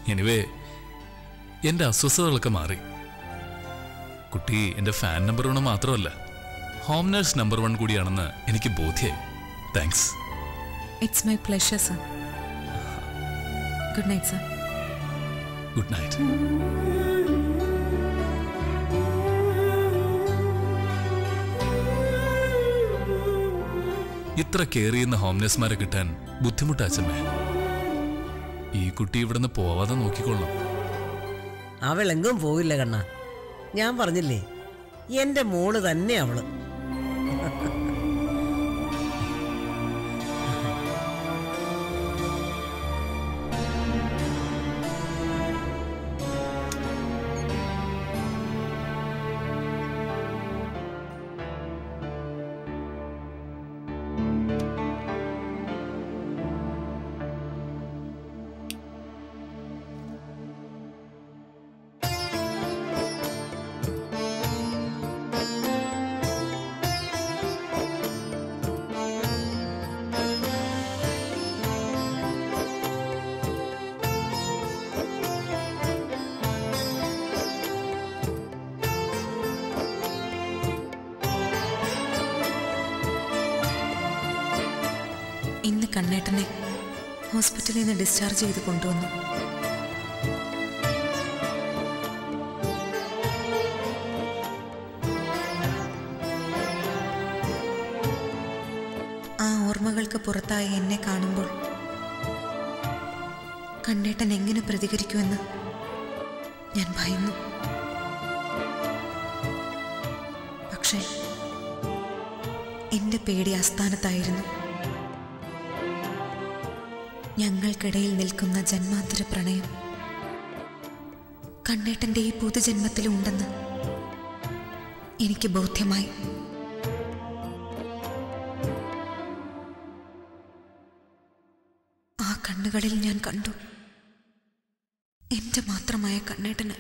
Anyway എൻ്റെ അസ്വസ്ഥതകളൊക്കെ മാറി കുട്ടി എൻ്റെ ഫാൻ നമ്പർ വൺ മാത്രമല്ല ഹോം നഴ്സ് നമ്പർ വൺ കൂടിയാണെന്ന് എനിക്ക് ബോധ്യായി thanks it's my pleasure sir good night sir good night ഇത്ര കെയർ ചെയ്യുന്ന ഹോംനെസ്മാരെ കിട്ടാൻ ബുദ്ധിമുട്ടാ അച്ഛമ്മേ ഈ കുട്ടി ഇവിടുന്ന് പോവാതെ നോക്കിക്കൊള്ളണം അവളെങ്കും പോയില്ല കണ്ണ ഞാൻ പറഞ്ഞില്ലേ എന്റെ മോള് തന്നെ അവള് ഇന്ന് കണ്ണേട്ടനെ ഹോസ്പിറ്റലിൽ നിന്ന് ഡിസ്ചാർജ് ചെയ്ത് കൊണ്ടുവന്നു ആ ഓർമ്മകൾക്ക് പുറത്തായി എന്നെ കാണുമ്പോൾ കണ്ണേട്ടൻ എങ്ങനെ പ്രതികരിക്കുമെന്ന് ഞാൻ ഭയന്നു പക്ഷേ എന്റെ പേടി ആസ്ഥാനത്തായിരുന്നു ഞങ്ങൾക്കിടയിൽ നിൽക്കുന്ന ജന്മാന്തര പ്രണയം കണ്ണേട്ടന്റെ ഈ പുതുജന്മത്തിലുണ്ടെന്ന് എനിക്ക് ബോധ്യമായി ആ കണ്ണുകളിൽ ഞാൻ കണ്ടു എന്റെ മാത്രമായ കണ്ണേട്ടന്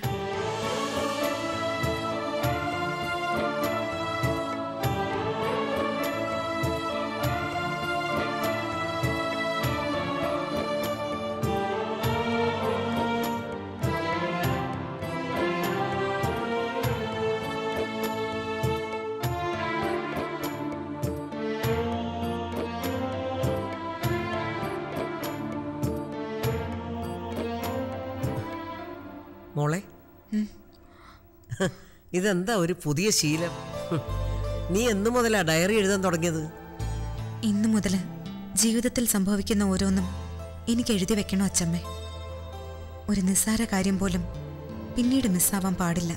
മോളെ ഇതെന്താ ഒരു പുതിയ ശീലം നീ എന്നു മുതലാ ഡയറി എഴുതാൻ തുടങ്ങിയത് ഇന്നു മുതൽ ജീവിതത്തിൽ സംഭവിക്കുന്ന ഓരോന്നും എനിക്ക് എഴുതി വെക്കണോ അച്ചമ്മേ ഒരു നിസ്സാര കാര്യം പോലും പിന്നീട് മിസ്സാവാൻ പാടില്ല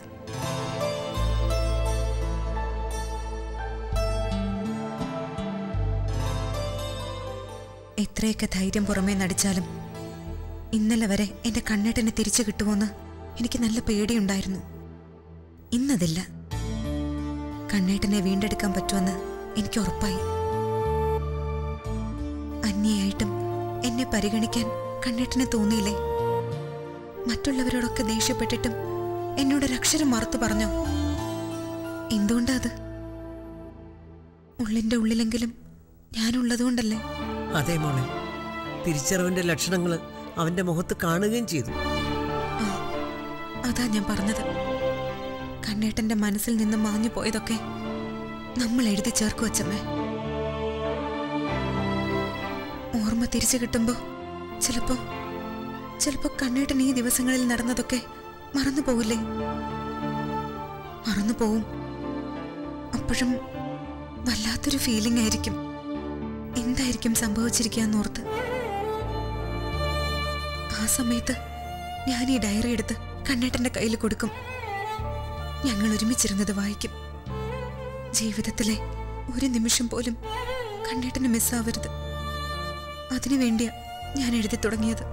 എത്രയൊക്കെ ധൈര്യം പുറമേ നടിച്ചാലും ഇന്നലെ വരെ എന്റെ കണ്ണേട്ടനെ തിരിച്ചു കിട്ടുമോന്ന് എനിക്ക് നല്ല പേടിയുണ്ടായിരുന്നു ഇന്നതില്ല കണ്ണേട്ടനെ വീണ്ടെടുക്കാൻ പറ്റുമെന്ന് എനിക്ക് ഉറപ്പായി അന്യയായിട്ടും എന്നെ പരിഗണിക്കാൻ കണ്ണേട്ടനെ തോന്നിയില്ലേ മറ്റുള്ളവരോടൊക്കെ ദേഷ്യപ്പെട്ടിട്ടും എന്നോടൊരക്ഷരം മറുത്തു പറഞ്ഞോ എന്തുകൊണ്ടാ അത് ഉള്ളിന്റെ ഉള്ളിലെങ്കിലും ഞാനുള്ളതുകൊണ്ടല്ലേ അതേ മോളെ തിരിച്ചറിവിന്റെ ലക്ഷണങ്ങൾ അവന്റെ മുഖത്ത് കാണുകയും ചെയ്തു ആ അതാ ഞാൻ പറഞ്ഞത് കണ്ണേട്ടന്റെ മനസ്സിൽ നിന്ന് മാഞ്ഞു പോയതൊക്കെ നമ്മൾ എഴുതി ചേർക്കു വച്ചമ്മേ ഓർമ്മ തിരിച്ചു കിട്ടുമ്പോ ചിലപ്പോ ചിലപ്പോ കണ്ണേട്ടൻ ഈ ദിവസങ്ങളിൽ നടന്നതൊക്കെ മറന്നു പോവില്ലേ മറന്നു പോവും അപ്പോഴും വല്ലാത്തൊരു ഫീലിംഗ് ആയിരിക്കും എന്തായിരിക്കും സംഭവിച്ചിരിക്കാന്നോർത്ത് ആ സമയത്ത് ഞാൻ ഈ ഡയറി എടുത്ത് കണ്ണേട്ടന്റെ കയ്യിൽ കൊടുക്കും ഞങ്ങൾ ഒരുമിച്ചിരുന്നത് വായിക്കും ജീവിതത്തിലെ ഒരു നിമിഷം പോലും കണ്ണേട്ടന് മിസ്സാവരുത് അതിനു വേണ്ടിയാ ഞാൻ എഴുതി തുടങ്ങിയത്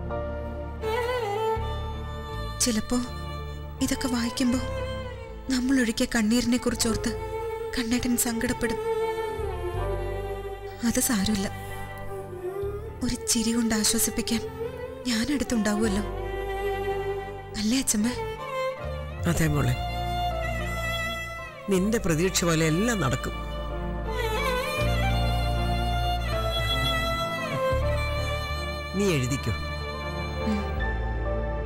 ചിലപ്പോ ഇതൊക്കെ വായിക്കുമ്പോ നമ്മൾ ഒഴുക്കിയ കണ്ണീരിനെ കുറിച്ചോർത്ത് കണ്ണേട്ടൻ സങ്കടപ്പെടും അത് സാരമില്ല ഒരു ചിരി കൊണ്ട് ആശ്വസിപ്പിക്കാൻ ഞാൻ അടുത്തുണ്ടാവുമല്ലോ അല്ലേ അച്ഛമ്മ അതെ മോളെ നിന്റെ പ്രതീക്ഷ പോലെ എല്ലാം നടക്കും നീ എഴുതിക്കോ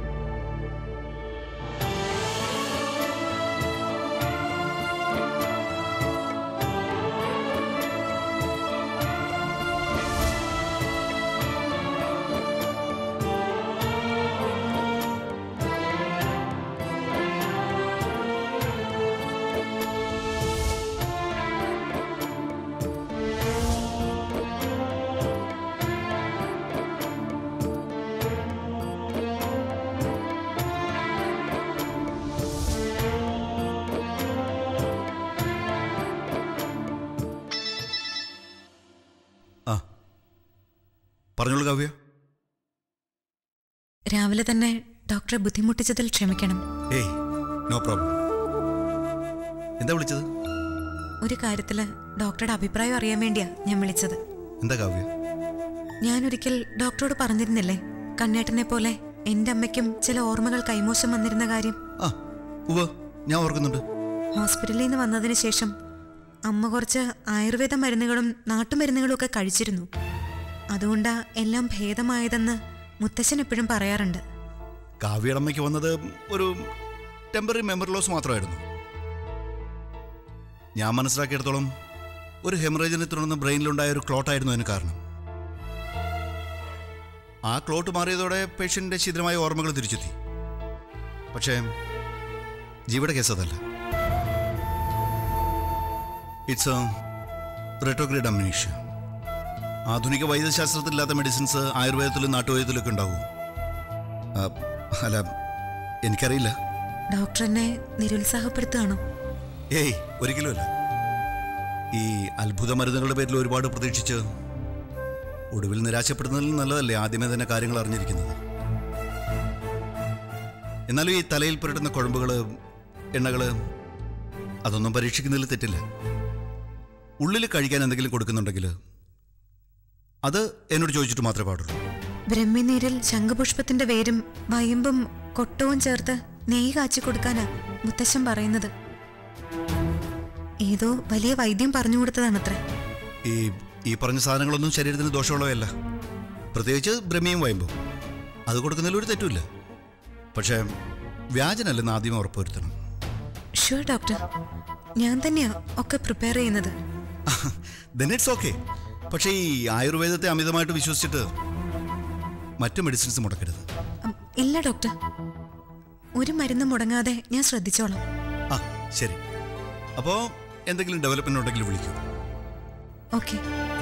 പറഞ്ഞോളൂ കാവ്യ രാവിലെ തന്നെ ഡോക്ടറെ ബുദ്ധിമുട്ടിച്ചതിൽ ക്ഷമിക്കണം ഏയ് നോ പ്രോബ്ലം എന്താ വിളിച്ചത് ഒരു കാര്യത്തില് ഡോക്ടറുടെ അഭിപ്രായം അറിയാൻ വേണ്ടിയാ ഞാൻ വിളിച്ചത് എന്താ കാവ്യ ഞാൻ ഒരിക്കൽ ഡോക്ടറോട് പറഞ്ഞിരുന്നില്ലേ കണ്ണേട്ടനെ പോലെ എന്റെ അമ്മയ്ക്കും ചില ഓർമ്മകൾ കൈമോശം വന്നിരുന്ന കാര്യം ആ ഉവ്വ് ഞാൻ ഓർക്കുന്നുണ്ട് ഹോസ്പിറ്റലിൽ നിന്ന് വന്നതിന് ശേഷം അമ്മ കുറച്ച് ആയുർവേദ മരുന്നുകളും നാട്ടുമരുന്നുകളും ഒക്കെ കഴിച്ചിരുന്നു അതുകൊണ്ടാ എല്ലാം ഭേദമായതെന്ന് മുത്തശ്ശൻ എപ്പോഴും പറയാറുണ്ട് കാവ്യയുടെ അമ്മയ്ക്ക് വന്നത് ഒരു ടെമ്പററി മെമ്മറി ലോസ് മാത്രമായിരുന്നു ഞാൻ മനസ്സിലാക്കിയിടത്തോളം ഒരു ഹെമറേജിനെ തുടർന്ന് ബ്രെയിനിലുണ്ടായ ഒരു ക്ലോട്ടായിരുന്നു അതിന് കാരണം ആ ക്ലോട്ട് മാറിയതോടെ പേഷ്യന്റിന്റെ ശിഥിരമായ ഓർമ്മകൾ തിരിച്ചെത്തി പക്ഷേ ജീവയുടെ കേസ് അതല്ല ഇറ്റ്സ് റെറ്റോഗ്രേഡ് അമ്നീഷ്യ ആധുനിക വൈദ്യശാസ്ത്രത്തിലില്ലാത്ത മെഡിസിൻസ് ആയുർവേദത്തിലും നാട്ടുവൈദ്യത്തിലൊക്കെ ഉണ്ടാവും ആ, അല്ല എനിക്കറിയില്ല ഡോക്ടർ എന്നെ നിരുത്സാഹപ്പെടുത്തുകയാണോ ഏയ് ഒരിക്കലുമല്ല ഈ അത്ഭുത മരുന്നുകളുടെ പേരിൽ ഒരുപാട് പ്രതീക്ഷിച്ച് ഒടുവിൽ നിരാശപ്പെടുന്നതിൽ നല്ലതല്ലേ ആദ്യമേ തന്നെ കാര്യങ്ങൾ അറിഞ്ഞിരിക്കുന്നത് എന്നാലും ഈ തലയിൽ പുരട്ടുന്ന കുഴമ്പുകൾ എണ്ണകൾ അതൊന്നും പരീക്ഷിക്കുന്നതിൽ തെറ്റില്ല ഉള്ളിൽ കഴിക്കാൻ എന്തെങ്കിലും കൊടുക്കുന്നുണ്ടെങ്കിൽ അത് എന്നോട് ചോദിച്ചിട്ട് മാത്രമേ പാടുള്ളൂ ബ്രഹ്മിനീരിൽ ശംഖുപുഷ്പത്തിന്റെ വേരും വയമ്പും കൊട്ടവും ചേർത്ത് നെയ്യ് കാച്ചി കൊടുക്കാനാ മുത്തശ്ശൻ പറയുന്നത് ഏതോ വലിയ വൈദ്യം പറഞ്ഞു കൊടുത്തതാണത്രേ ഈ ഈ പറഞ്ഞ സാധനങ്ങളൊന്നും ശരീരത്തിന് ദോഷമുള്ളവയല്ല പ്രത്യേകിച്ച് ബ്രഹ്മിയും വയമ്പും അത് കൊടുക്കുന്നതിൽ ഒരു തെറ്റുമില്ല പക്ഷേ വ്യാജനല്ലെന്ന് ആദ്യം ഉറപ്പുവരുത്തണം ഷുവർ ഡോക്ടർ ഞാൻ തന്നെയാ ഒക്കെ പ്രിപ്പയർ ചെയ്യുന്നത് ദെൻ ഇറ്റ്സ് ഓക്കെ പക്ഷേ ഈ ആയുർവേദത്തെ അമിതമായിട്ട് വിശ്വസിച്ചിട്ട് മറ്റു മെഡിസിൻസ് മുടക്കരുത് ഉം, ഇല്ല ഡോക്ടർ ഒരു മരുന്ന് മുടങ്ങാതെ ഞാൻ ശ്രദ്ധിച്ചോളാം ആ ശരി അപ്പോൾ എന്തെങ്കിലും ഡെവലപ്മെന്റ് ഉണ്ടെങ്കിൽ വിളിക്കൂ ഓക്കെ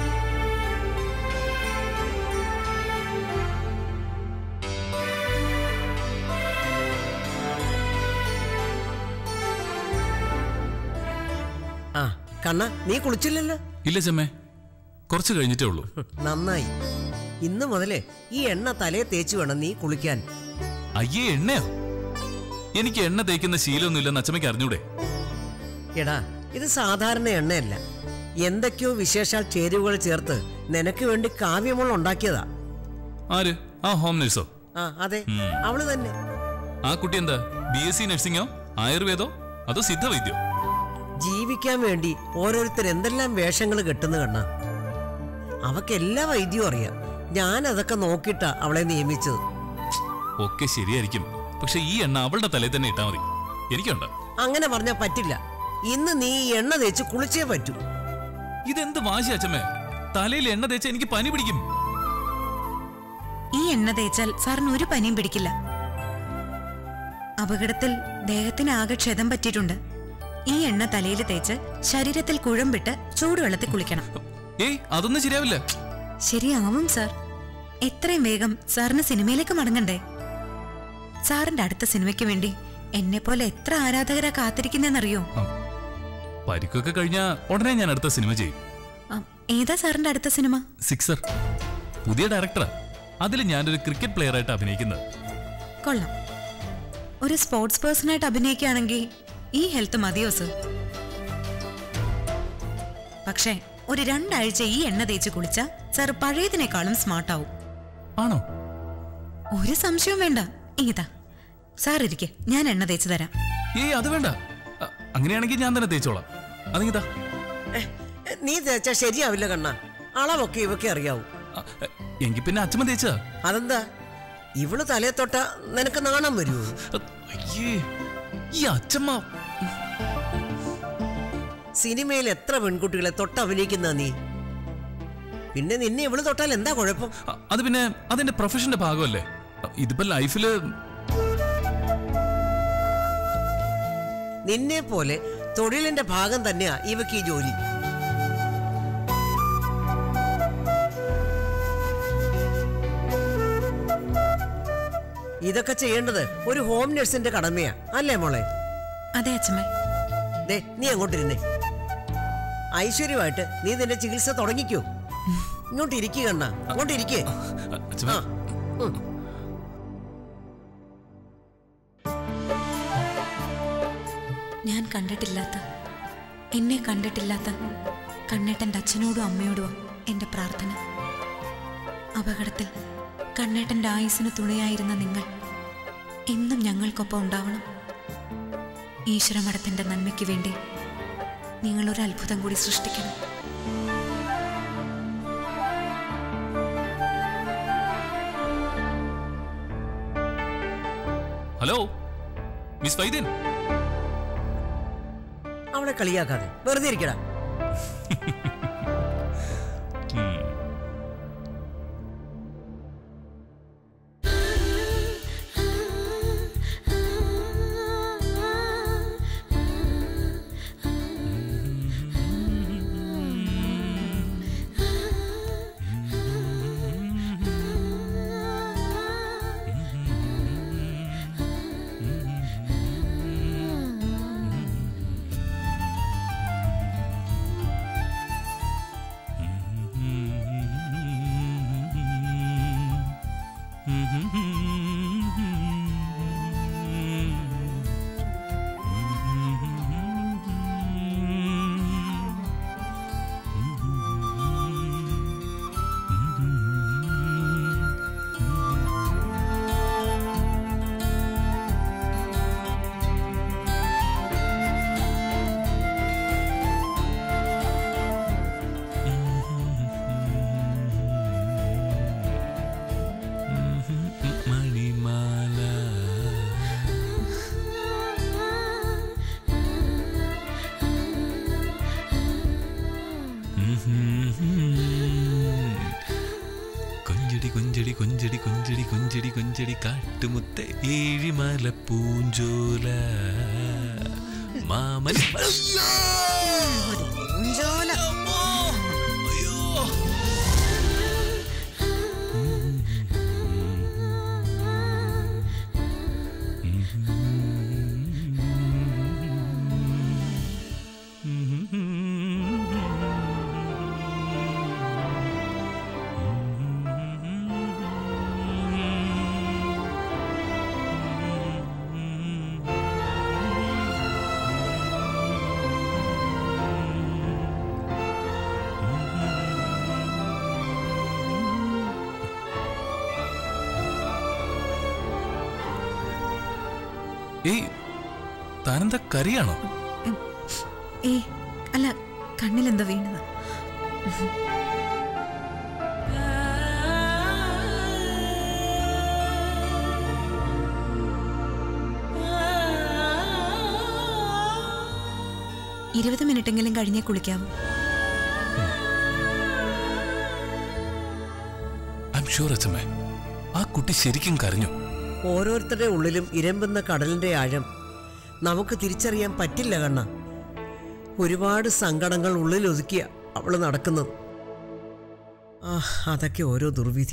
ആ കണ്ണ നീ കുളിച്ചില്ലല്ലോ ഇല്ല ചെമ്മേ കുറച്ച് കഴിഞ്ഞിട്ടേ ഉള്ളൂ നന്നായി ഇന്ന് മുതലേ ഈ എണ്ണ തലയെ തേച്ച് വേണം നീ കുളിക്കാൻ അയ്യേ എണ്ണയോ എനിക്ക് എണ്ണ തേക്കുന്ന ശീലമൊന്നുമില്ലെന്ന് അച്ചമ്മയ്ക്ക് അറിഞ്ഞൂടെ എടാ ഇത് സാധാരണ എണ്ണയല്ല എന്തൊക്കെയോ വിശേഷാൽ ചേരുവകൾ ചേർത്ത് നിനക്ക് വേണ്ടി കാവ്യമോൾ ഉണ്ടാക്കിയതാ ആര് ആ ഹോം നഴ്സോ ആ അതെ അവള് തന്നെ ആ കുട്ടി എന്താ ബി എസ് സി നഴ്സിംഗോ ആയുർവേദോ അതോ സിദ്ധവൈദ്യോ ജീവിക്കാൻ വേണ്ടി ഓരോരുത്തർ എന്തെല്ലാം വേഷങ്ങൾ കെട്ടുന്നു കണ്ണ അവക്ക് എല്ലാ വൈദ്യവും അറിയാം ഞാൻ അതൊക്കെ നോക്കിയിട്ടാ അവളെ നിയമിച്ചത് ഒക്കെ ശരിയായിരിക്കും പക്ഷെ ഈ എണ്ണ അവളുടെ തലയിൽ തന്നെ ഇട്ടാ മതി എനിക്കുണ്ട് അങ്ങനെ പറഞ്ഞാൽ പറ്റില്ല ഇന്ന് നീ ഈ എണ്ണ തേച്ച് കുളിച്ചേ പറ്റൂ ഇതെന്ത് വാശി അച്ചമ്മേ തലയിൽ എണ്ണ തേച്ച എനിക്ക് പനി പിടിക്കും ഈ എണ്ണ തേച്ചാൽ സാറിന് ഒരു പനിയും പിടിക്കില്ല അപകടത്തിൽ ദേഹത്തിന് ആകെ ക്ഷതം പറ്റിയിട്ടുണ്ട് ഈ എണ്ണ തലയിൽ തേച്ച് ശരീരത്തിൽ കുഴമ്പിട്ട് ചൂടുവെള്ളത്തിൽ കുളിക്കണം ഏയ് അതൊന്നും ശരിയാവില്ല ശരിയാവും സാർ എത്രയും വേഗം സാറിന് സിനിമയിലേക്ക് മടങ്ങണ്ടേ സാറിന്റെ അടുത്ത സിനിമയ്ക്ക് വേണ്ടി എന്നെ പോലെ എത്ര ആരാധകരാ കാത്തിരിക്കുന്നെന്നറിയോ ആ, പരിക്കൊക്കെ കഴിഞ്ഞാ ഉടനെ ഞാൻ അടുത്ത സിനിമ ചെയ്യും ആ, ഏതാ സാറിന്റെ അടുത്ത സിനിമ സിക്സർ പുതിയ ഡയറക്ടറാ അതിൽ ഞാനൊരു ക്രിക്കറ്റ് പ്ലെയർ ആയിട്ട് അഭിനയിക്കുന്നത് കൊള്ളാം ഒരു സ്പോർട്സ് പേഴ്സണായിട്ട് അഭിനയിക്കുകയാണെങ്കിൽ ഈ ഹെൽത്ത് മതിയോ സർ പക്ഷേ ഒരു രണ്ടാഴ്ച ഈ എണ്ണ തേച്ച് കുളിച്ച സാർ പഴയതിനേക്കാളും സ്മാർട്ട് ആവും ആണോ ഒരു സംശയവും വേണ്ട ഇതാ സാർ ഇരിക്കെ ഞാൻ എണ്ണ തേച്ച് തരാം ഏയ് അത് വേണ്ട അ, അങ്ങനെയാണെങ്കിൽ ഞാൻ തന്നെ തേച്ചോളാം അതിങ്ങിതാ എ, എ, നീ തേച്ചാ ശരിയാവില്ല കണ്ണ അളവൊക്കെ ഇവക്കെ അറിയാവൂ അ, എ, എങ്കി പിന്നെ അച്ഛമ്മ തേച്ചാ അതെന്താ ഇവള് തലയെ തൊട്ട നിനക്ക് നാണം വരുമോ അ, അയ്യേ ഈ അച്ഛമ്മ സിനിമയിൽ എത്ര പെൺകുട്ടികളെ തൊട്ട് അഭിനയിക്കുന്ന നീ പിന്നെ നിന്നെ ഇവള് തൊട്ടാൽ എന്താ കുഴപ്പം അ, അത് പിന്നെ അതെന്റെ പ്രൊഫഷന്റെ ഭാഗമല്ലേ അ, ഇതിപ്പോ ലൈഫില് നിന്നെ പോലെ തൊഴിലിന്റെ ഭാഗം തന്നെയാ ഇവക്ക് ഈ ജോലി ഇതൊക്കെ ചെയ്യേണ്ടത് ഒരു ഹോം നഴ്സിന്റെ കടമയാ അല്ലേ മോളെ അതെ അച്ഛമ്മേ ദേ നീ അങ്ങോട്ടിരുന്നേ ഐശ്വര്യമായിട്ട് നീ നിന്റെ ചികിത്സ തുടങ്ങിക്കോ ഇങ്ങോട്ട് ഇരിക്കുക കണ്ണ ഇങ്ങോട്ട് ഇരിക്കേ അച്ഛമ്മ ആ ഉം. ഞാൻ കണ്ടിട്ടില്ലാത്ത എന്നെ കണ്ടിട്ടില്ലാത്ത കണ്ണേട്ടൻ്റെ അച്ഛനോടും അമ്മയോടും എൻ്റെ പ്രാർത്ഥന അപകടത്തിൽ കണ്ണേട്ടൻ്റെ ആയുസിന് തുണയായിരുന്ന നിങ്ങൾ എന്നും ഞങ്ങൾക്കൊപ്പം ഉണ്ടാവണം ഈശ്വരമഠത്തിൻ്റെ നന്മയ്ക്ക് വേണ്ടി നിങ്ങളൊരു അത്ഭുതം കൂടി സൃഷ്ടിക്കണം ഹലോ മിസ് വൈദ്യൻ അവളെ കളിയാക്കാതെ വെറുതെ ഇരിക്കടാ മണിമാല കൊഞ്ചടി കൊഞ്ചടി കൊഞ്ചടി കൊഞ്ചടി കൊഞ്ചടി കൊഞ്ചടി കാട്ടുമുത്ത ഏഴിമല പൂഞ്ചോല മാമൻ ഏയ് താനെന്താ കറിയാണോ ഏ അല്ല കണ്ണിലെന്താ വീണത് ഇരുപത് മിനിറ്റെങ്കിലും കഴിഞ്ഞേ കുളിക്കാവൂ ഐ എം ഷുവർ അച്ഛമ്മേ ആ കുട്ടി ശരിക്കും കരഞ്ഞു ഓരോരുത്തരുടെ ഉള്ളിലും ഇരമ്പുന്ന കടലിന്റെ ആഴം നമുക്ക് തിരിച്ചറിയാൻ പറ്റില്ല കണ്ണ ഒരുപാട് സങ്കടങ്ങൾ ഉള്ളിൽ ഒതുക്കിയ അവള് നടക്കുന്നത് ആ അതൊക്കെ ഓരോ ദുർവിധി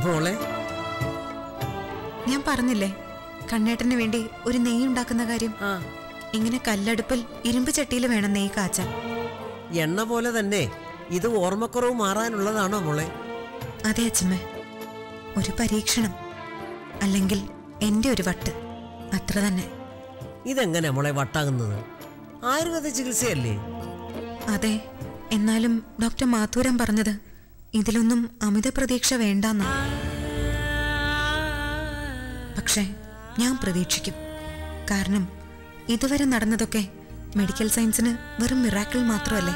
മോളെ ഞാൻ പറഞ്ഞില്ലേ കണ്ണേട്ടന് വേണ്ടി ഒരു നെയ്യ് ഉണ്ടാക്കുന്ന കാര്യം ആ ഇങ്ങനെ കല്ലടുപ്പിൽ ഇരുമ്പ് ചട്ടിയിൽ വേണം നെയ്യ് കാച്ചാൻ എണ്ണ പോലെ തന്നെ ഇത് ഓർമ്മക്കുറവ് മാറാനുള്ളതാണോ മോളെ അതെ അച്ഛമ്മ ഒരു പരീക്ഷണം അല്ലെങ്കിൽ എന്റെ ഒരു വട്ട് അത്ര തന്നെ ഇതെങ്ങനെ മോളെ വട്ടാകുന്നത് ആയുർവേദ ചികിത്സയല്ലേ അതെ എന്നാലും ഡോക്ടർ മാത്തൂരൻ പറഞ്ഞത് ഇതിലൊന്നും അമിത പ്രതീക്ഷ വേണ്ടെന്ന് പക്ഷേ ഞാൻ പ്രതീക്ഷിക്കും കാരണം ഇതുവരെ നടന്നതൊക്കെ മെഡിക്കൽ സയൻസിന് വെറും മിറാക്കിൾ മാത്രമല്ലേ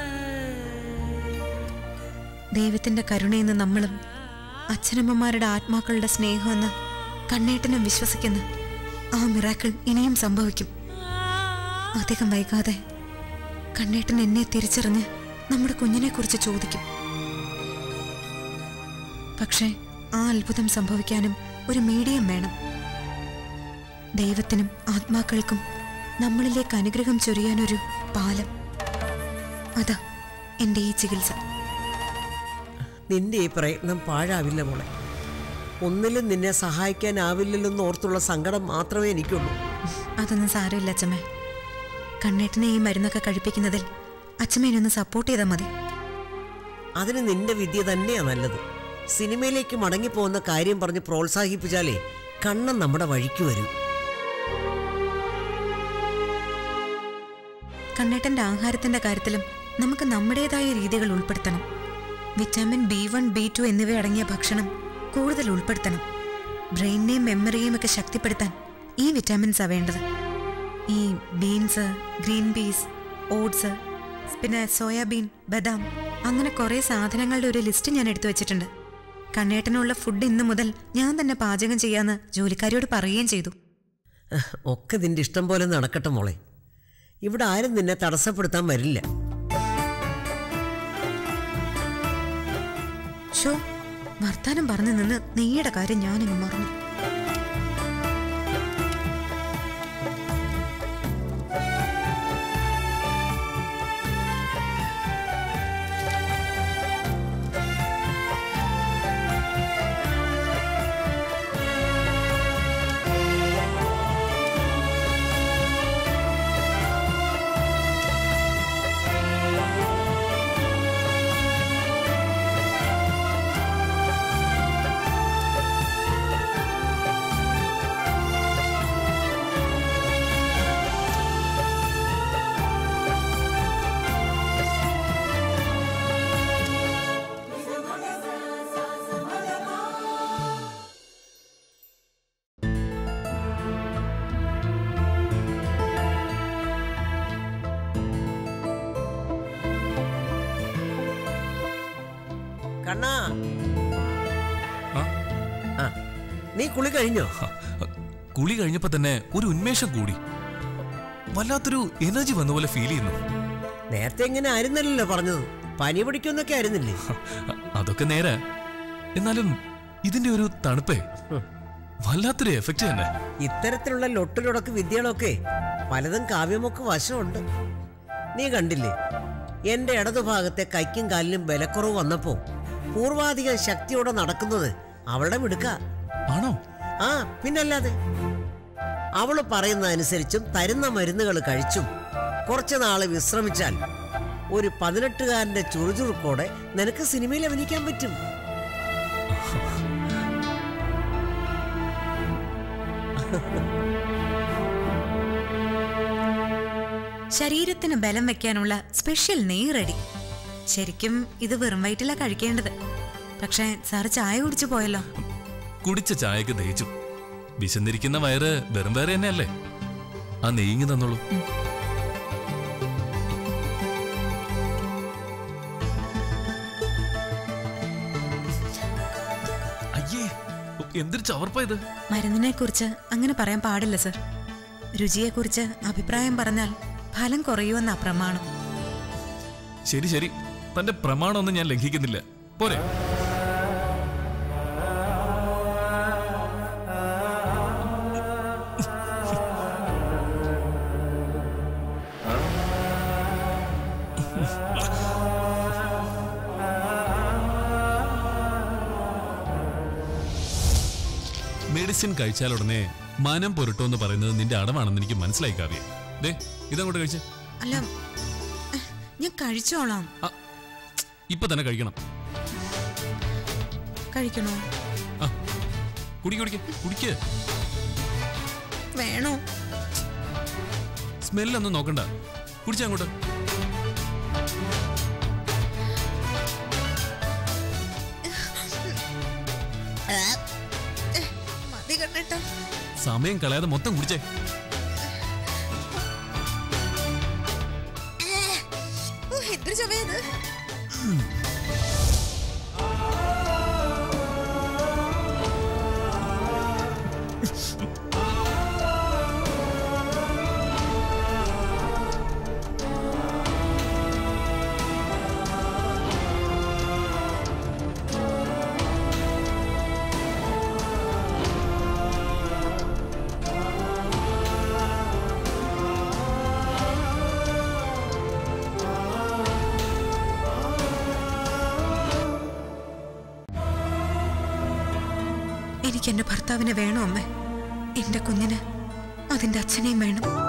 ദൈവത്തിന്റെ കരുണയെന്ന് നമ്മളും അച്ഛനമ്മമാരുടെ ആത്മാക്കളുടെ സ്നേഹമെന്ന് കണ്ണേട്ടനും വിശ്വസിക്കുന്ന ആ മിറാക്കിൾ ഇനിയും സംഭവിക്കും അധികം വൈകാതെ കണ്ണേട്ടൻ എന്നെ തിരിച്ചറിഞ്ഞ് നമ്മുടെ കുഞ്ഞിനെ കുറിച്ച് ചോദിക്കും പക്ഷേ ആ അത്ഭുതം സംഭവിക്കാനും ഒരു മീഡിയം വേണം ദൈവത്തിനും ആത്മാക്കൾക്കും നമ്മളിലേക്ക് അനുഗ്രഹം ചൊരിയാനൊരു പാലം അതാ എൻ്റെ ഈ ചികിത്സ നിന്റെ ഈ പ്രയത്നം പാഴാവില്ല മോളെ ഒന്നിലും നിന്നെ സഹായിക്കാനാവില്ലല്ലെന്ന് ഓർത്തുള്ള സങ്കടം മാത്രമേ എനിക്കുള്ളൂ അതൊന്നും സാരമില്ല അച്ഛമ്മേ കണ്ണേട്ടനെ ഈ മരുന്നൊക്കെ കഴിപ്പിക്കുന്നതിൽ അച്ഛമ്മേനൊന്ന് സപ്പോർട്ട് ചെയ്താൽ മതി അതിന് നിന്റെ വിദ്യ തന്നെയാ നല്ലത് സിനിമയിലേക്ക് മടങ്ങിപ്പോകുന്ന കാര്യം പറഞ്ഞ് പ്രോത്സാഹിപ്പിച്ചാലേ കണ്ണൻ നമ്മുടെ വഴിക്ക് വരും കണ്ണേട്ടന്റെ ആഹാരത്തിന്റെ കാര്യത്തിലും നമുക്ക് നമ്മുടേതായ രീതികൾ ഉൾപ്പെടുത്തണം vitamin B one B two എന്നിവ അടങ്ങിയ ഭക്ഷണം കൂടുതൽ ഉൾപ്പെടുത്തണം ബ്രെയിനിനെയും മെമ്മറിയെയും ഒക്കെ ശക്തിപ്പെടുത്താൻ ഈ വിറ്റാമിൻസാ വേണ്ടത് ഈ ബീൻസ് ഗ്രീൻ പീസ് ഓട്സ് പിന്നെ സോയാബീൻ ബദാം അങ്ങനെ കുറേ സാധനങ്ങളുടെ ഒരു ലിസ്റ്റ് ഞാൻ എടുത്തു വെച്ചിട്ടുണ്ട് കണ്ണേട്ടനുള്ള ഫുഡ് ഇന്നു മുതൽ ഞാൻ തന്നെ പാചകം ചെയ്യാന്ന് ജോലിക്കാരിയോട് പറയുകയും ചെയ്തു അഹ്, ഒക്കെ നിന്റെ ഇഷ്ടം പോലെ നടക്കട്ടെ മോളെ ഇവിടെ ആരും നിന്നെ തടസ്സപ്പെടുത്താൻ വരില്ല ഷോ വർത്താനം പറഞ്ഞു നിന്ന് നെയ്യുടെ കാര്യം ഞാനിങ്ങ് മറന്നു കണ്ണാ ആ? ആ നീ കുളി കഴിഞ്ഞോ കുളി കഴിഞ്ഞപ്പോ തന്നെ ഒരു ഉന്മേഷം കൂടി വല്ലാത്തൊരു എനർജി വന്ന പോലെ ഫീൽ ചെയ്യുന്നു നേരത്തെ ഇങ്ങനെ ആയിരുന്നല്ലോ പറഞ്ഞത് പനി പിടിക്കുന്നൊക്കെ ആയിരുന്നില്ലേ അതൊക്കെ നേരെ എന്നാലും ഇതിന്റെ ഒരു തണുപ്പേ വല്ലാത്തൊരു എഫക്റ്റ് തന്നെ ഇത്തരത്തിലുള്ള ലൊട്ടിലൊടക്ക് വിദ്യകളൊക്കെ പലതും കാവ്യമൊക്കെ വശമുണ്ട് നീ കണ്ടില്ലേ എന്റെ ഇടതുഭാഗത്തെ കൈക്കും കാലിനും ബലക്കുറവ് വന്നപ്പോ പൂർവാധികം ശക്തിയോടെ നടക്കുന്നത് അവളുടെ മിടുക്ക ആണോ ആ പിന്നല്ലാതെ അവള് പറയുന്നതനുസരിച്ചും തരുന്ന മരുന്നുകൾ കഴിച്ചും കുറച്ചു നാള് വിശ്രമിച്ചാൽ ഒരു പതിനെട്ടുകാരന്റെ ചുറുചുറുക്കോടെ നിനക്ക് സിനിമയിൽ അഭിനയിക്കാൻ പറ്റും ശരീരത്തിന് ബലം വെക്കാനുള്ള സ്പെഷ്യൽ നെയ് റെഡി ശരിക്കും ഇത് വെറും വയറ്റിലാ കഴിക്കേണ്ടത് പക്ഷേ സാറ് ചായ കുടിച്ചു പോയല്ലോ കുടിച്ച ചായക്ക് ദഹിച്ചു വിശന്നിരിക്കുന്ന വയറ് വെറും വേറെ തന്നെയല്ലേ ആ നെയ്ങ്ങി തന്നോളൂ അയ്യേ എന്തൊരു ചവർപ്പാ ഇത് മരുന്നിനെ കുറിച്ച് അങ്ങനെ പറയാൻ പാടില്ല സർ രുചിയെക്കുറിച്ച് അഭിപ്രായം പറഞ്ഞാൽ ഫലം കുറയുമെന്ന പ്രമാണം ശരി ശരി തന്റെ പ്രമാണമൊന്നും ഞാൻ ലംഘിക്കുന്നില്ല പോരെ മെഡിസിൻ കഴിച്ചാൽ ഉടനെ മനം പൊരുട്ടോ എന്ന് പറയുന്നത് നിന്റെ അടവാണെന്ന് എനിക്ക് മനസ്സിലായി കാവ്യ ദേ ഇതങ്ങോട്ട് കഴിച്ചേ അല്ല എഹ്, ഞാൻ കഴിച്ചോളാം ആ, ഇപ്പൊ തന്നെ കഴിക്കണം കഴിക്കണോ ആ കുടിക്ക് കുടിക്ക് കുടിക്ക് വേണോ സ്മെല്ലൊന്നും നോക്കണ്ട കുടിച്ചാ അങ്ങോട്ട് മതി കണ്ണേട്ടാ സമയം കളയാതെ മൊത്തം കുടിച്ചേ ഓ, എന്തൊരു ചുമയത് എനിക്ക് എന്റെ ഭർത്താവിനെ വേണോ അമ്മേ എന്റെ കുഞ്ഞിന് അതിന്റെ അച്ഛനെയും വേണം